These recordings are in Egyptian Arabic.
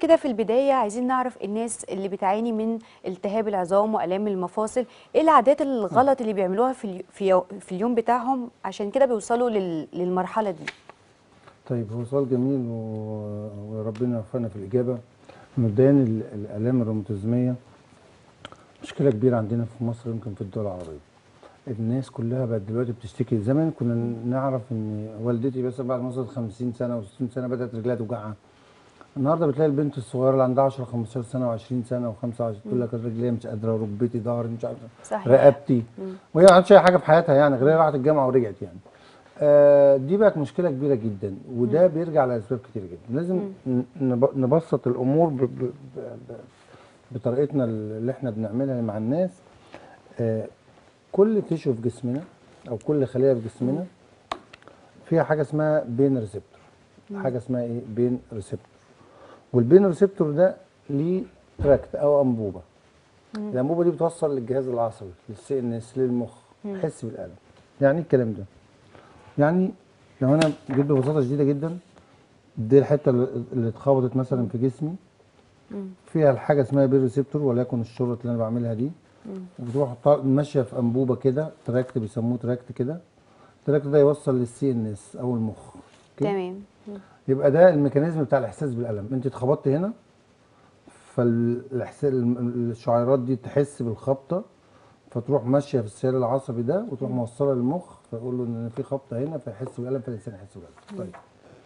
كده في البداية عايزين نعرف الناس اللي بتعاني من التهاب العظام وآلام المفاصل ايه العادات الغلط اللي بيعملوها في اليو- في يو- في اليوم بتاعهم عشان كده بيوصلوا لل- للمرحلة دي طيب هو سؤال جميل و- وربنا يوفقنا في الإجابة مبدئيا ال- الآلام الروماتيزمية مشكلة كبيرة عندنا في مصر يمكن في الدول العربية الناس كلها بقت دلوقتي بتشتكي زمان كنا نعرف ان والدتي بس بعد ما وصلت 50 سنة و60 سنة بدأت رجلها توجعها النهارده بتلاقي البنت الصغيرة اللي عندها 10 15 سنة و20 سنة و25 تقول لك رجلي مش قادرة ركبتي ظهري مش عارفة صحيح. رقبتي وهي ما عملتش اي حاجة في حياتها يعني غير هي راحت الجامعة ورجعت يعني آه دي بقت مشكلة كبيرة جدا وده بيرجع لأسباب كتير جدا لازم ن- نب- نبسط الأمور ب- ب- ب- ب- بطريقتنا اللي احنا بنعملها مع الناس آه كل تيشو في جسمنا او كل خليه في جسمنا فيها حاجه اسمها بين ريسبتور حاجه اسمها ايه بين ريسبتور والبين ريسبتور ده ليه تراكت او انبوبه الانبوبه دي بتوصل للجهاز العصبي للسي ان اس للمخ يحس بالالم يعني ايه الكلام ده يعني لو انا جيت ببساطه شديده جدا دي الحته اللي اللي اتخبطت مثلا في جسمي فيها الحاجه اسمها بين ريسبتور وليكن الشرط اللي انا بعملها دي وبتروح طا- ماشيه في انبوبه كده تراكت بيسموه تراكت كده التراكت ده يوصل للسي ان اس او المخ أوكي؟ تمام يبقى ده الميكانيزم بتاع الاحساس بالالم انت اتخبطت هنا فالاحساس الشعيرات دي تحس بالخبطه فتروح ماشيه في السير العصبي ده وتروح موصله للمخ فيقول له ان في خبطه هنا فيحس بالالم فالانسان يحس بالالم طيب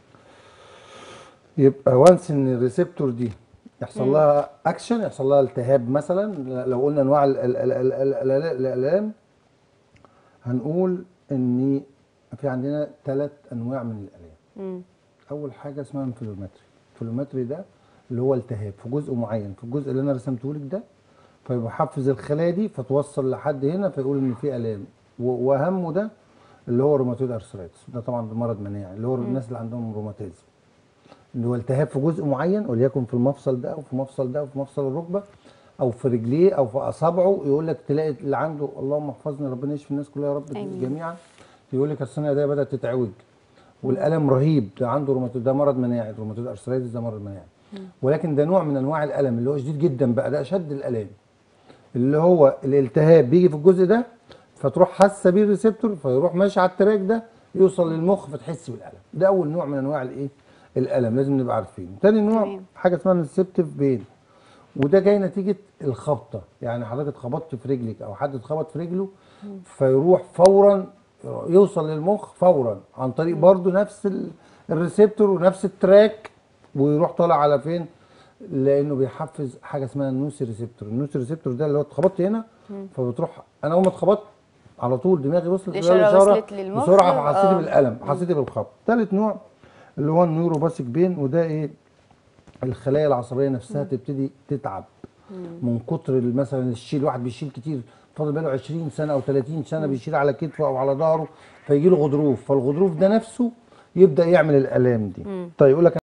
يبقى وانس ان الريسبتور دي يحصل لها اكشن يحصل لها التهاب مثلا لو قلنا انواع ال- ال- ال- ال- ال- ال- الالام هنقول ان في عندنا ثلاث انواع من الالام مم. اول حاجه اسمها انفلوماتري الانفلوماتري ده اللي هو التهاب في جزء معين في الجزء اللي انا رسمته لك ده فيحفز الخلايا دي فتوصل لحد هنا فيقول ان في الام و- واهمه ده اللي هو روماتويد ارثرايتس ده طبعا ده مرض مناعي اللي هو الناس اللي عندهم روماتيزم اللي هو التهاب في جزء معين وليكن في المفصل ده او في مفصل ده او في مفصل الركبه او في رجليه او في اصابعه يقول لك تلاقي اللي عنده اللهم احفظنا ربنا يشفي الناس كلها يا رب آمين. جميعا يقول لك اصل انا ايديا بدات تتعوج والالم رهيب ده عنده روماتويد ده مرض مناعي الروماتويد ارثرايتس ده مرض مناعي ولكن ده نوع من انواع الالم اللي هو شديد جدا بقى ده اشد الالام اللي هو الالتهاب بيجي في الجزء ده فتروح حاسه بيه الريسبتور فيروح ماشي على التراك ده يوصل للمخ فتحس بالالم ده اول نوع من انواع الايه الالم لازم نبقى عارفينه تاني نوع تمام. حاجه اسمها السبتيف بين وده جاي نتيجه الخبطه يعني حضرتك اتخبطت في رجلك او حد اتخبط في رجله فيروح فورا يوصل للمخ فورا عن طريق برضو نفس ال- الريسبتور ونفس التراك ويروح طالع على فين لانه بيحفز حاجه اسمها النوسي ريسبتور النوسي ريسبتور ده اللي هو اتخبطت هنا فبتروح انا اول ما اتخبطت على طول دماغي وصلت الإشارة وصلت للمخ، بسرعه فحسيت آه. بالالم حسيت بالخبط ثالث نوع اللي هو النيوروباسيك بين وده ايه الخلايا العصبيه نفسها تبتدي تتعب من كتر مثلا الشيل واحد بيشيل كتير فاضل بقاله 20 سنه او 30 سنه بيشيل على كتفه او على ظهره فيجي له غضروف فالغضروف ده نفسه يبدا يعمل الالام دي طيب يقول لك